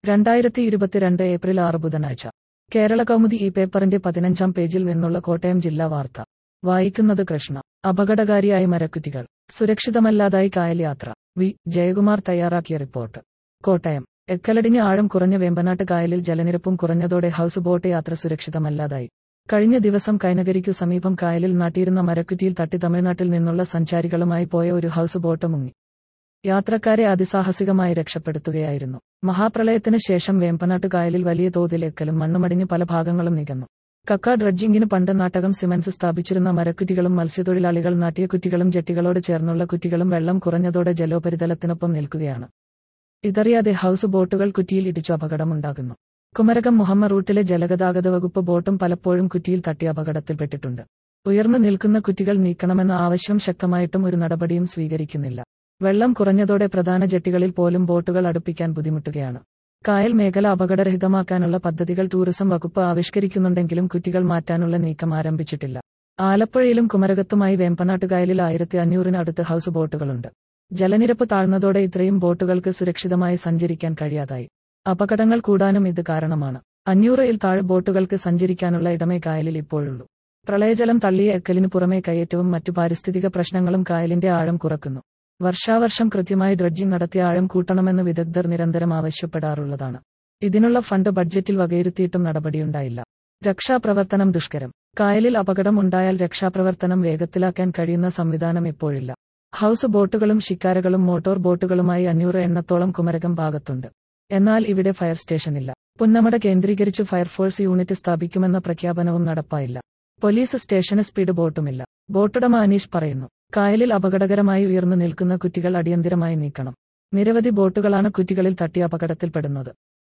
രണ്ടായിരത്തി ഇരുപത്തിരണ്ട് ഏപ്രിൽ ആറ് ബുധനാഴ്ച കേരള കൗമുദി ഈ പേപ്പറിന്റെ പതിനഞ്ചാം പേജിൽ നിന്നുള്ള കോട്ടയം ജില്ലാ വാർത്ത വായിക്കുന്നത് കൃഷ്ണ അപകടകാരിയായ മരക്കുറ്റികൾ സുരക്ഷിതമല്ലാതായി കായൽ യാത്ര വി ജയകുമാർ തയ്യാറാക്കിയ റിപ്പോർട്ട് കോട്ടയം എക്കലടിഞ്ഞ ആഴം കുറഞ്ഞ വേമ്പനാട്ട് കായലിൽ ജലനിരപ്പും കുറഞ്ഞതോടെ ഹൗസ് ബോട്ട് യാത്ര സുരക്ഷിതമല്ലാതായി കഴിഞ്ഞ ദിവസം കൈനകരിക്കു സമീപം കായലിൽ നാട്ടിയിരുന്ന മരക്കുറ്റിയിൽ തട്ടി തമിഴ്നാട്ടിൽ നിന്നുള്ള സഞ്ചാരികളുമായി പോയ ഒരു ഹൗസ് ബോട്ട് മുങ്ങി യാത്രക്കാരെ അതിസാഹസികമായി രക്ഷപ്പെടുത്തുകയായിരുന്നു മഹാപ്രളയത്തിന് ശേഷം വേമ്പനാട്ട് കായലിൽ വലിയ തോതിൽ എക്കലും മണ്ണുമടിഞ്ഞ് പല ഭാഗങ്ങളും നികന്നു കക്ക ഡ്രഡ്ജിങ്ങിന് പണ്ട് നാട്ടകം സിമൻസ് സ്ഥാപിച്ചിരുന്ന മരക്കുറ്റികളും മത്സ്യത്തൊഴിലാളികൾ നാട്ടിയ കുറ്റികളും ജെട്ടികളോട് ചേർന്നുള്ള കുറ്റികളും വെള്ളം കുറഞ്ഞതോടെ ജലോപരിതലത്തിനൊപ്പം നിൽക്കുകയാണ് ഇതറിയാതെ ഹൗസ് ബോട്ടുകൾ കുറ്റിയിൽ ഇടിച്ചു അപകടമുണ്ടാകുന്നു കുമരകം മുഹമ്മ റൂട്ടിലെ ജലഗതാഗത വകുപ്പ് ബോട്ടും പലപ്പോഴും കുറ്റിയിൽ തട്ടി അപകടത്തിൽപ്പെട്ടിട്ടുണ്ട് ഉയർന്നു നിൽക്കുന്ന കുറ്റികൾ നീക്കണമെന്ന ആവശ്യം ശക്തമായിട്ടും ഒരു നടപടിയും സ്വീകരിക്കുന്നില്ല വെള്ളം കുറഞ്ഞതോടെ പ്രധാന ജെട്ടികളിൽ പോലും ബോട്ടുകൾ അടുപ്പിക്കാൻ ബുദ്ധിമുട്ടുകയാണ് കായൽ മേഖല അപകടരഹിതമാക്കാനുള്ള പദ്ധതികൾ ടൂറിസം വകുപ്പ് ആവിഷ്കരിക്കുന്നുണ്ടെങ്കിലും കുറ്റികൾ മാറ്റാനുള്ള നീക്കം ആരംഭിച്ചിട്ടില്ല ആലപ്പുഴയിലും കുമരകത്തുമായി വേമ്പനാട്ടുകായലിൽ ആയിരത്തി അഞ്ഞൂറിനടുത്ത് ഹൗസ് ബോട്ടുകളുണ്ട് ജലനിരപ്പ് താഴ്ന്നതോടെ ഇത്രയും ബോട്ടുകൾക്ക് സുരക്ഷിതമായി സഞ്ചരിക്കാൻ കഴിയാതായി അപകടങ്ങൾ കൂടാനും ഇത് കാരണമാണ് അഞ്ഞൂറിൽ താഴെ ബോട്ടുകൾക്ക് സഞ്ചരിക്കാനുള്ള ഇടമേ കായലിൽ ഇപ്പോഴുള്ളൂ പ്രളയജലം തള്ളിയ എക്കലിനു പുറമെ കയ്യേറ്റവും മറ്റു പാരിസ്ഥിതിക പ്രശ്നങ്ങളും കായലിന്റെ ആഴം കുറക്കുന്നു വർഷാവർഷം കൃത്യമായി ഡ്രഡ്ജിംഗ് നടത്തിയ ആഴം കൂട്ടണമെന്ന് വിദഗ്ധർ നിരന്തരം ആവശ്യപ്പെടാറുള്ളതാണ് ഇതിനുള്ള ഫണ്ട് ബഡ്ജറ്റിൽ വകയിരുത്തിയിട്ടും നടപടിയുണ്ടായില്ല രക്ഷാപ്രവർത്തനം ദുഷ്കരം കായലിൽ അപകടം ഉണ്ടായാൽ രക്ഷാപ്രവർത്തനം വേഗത്തിലാക്കാൻ കഴിയുന്ന സംവിധാനം ഇപ്പോഴില്ല ഹൗസ് ബോട്ടുകളും ഷിക്കാരകളും മോട്ടോർ ബോട്ടുകളുമായി അഞ്ഞൂറ് എണ്ണത്തോളം കുമരകം ഭാഗത്തുണ്ട് എന്നാൽ ഇവിടെ ഫയർ സ്റ്റേഷനില്ല പുന്നമട കേന്ദ്രീകരിച്ച് ഫയർഫോഴ്സ് യൂണിറ്റ് സ്ഥാപിക്കുമെന്ന പ്രഖ്യാപനവും നടപ്പായില്ല പോലീസ് സ്റ്റേഷന് സ്പീഡ് ബോട്ടുമില്ല ബോട്ടുടമ അനീഷ് പറയുന്നു കായലിൽ അപകടകരമായി ഉയർന്നു നിൽക്കുന്ന കുറ്റികൾ അടിയന്തിരമായി നീക്കണം നിരവധി ബോട്ടുകളാണ് കുറ്റികളിൽ തട്ടി അപകടത്തിൽപ്പെടുന്നത്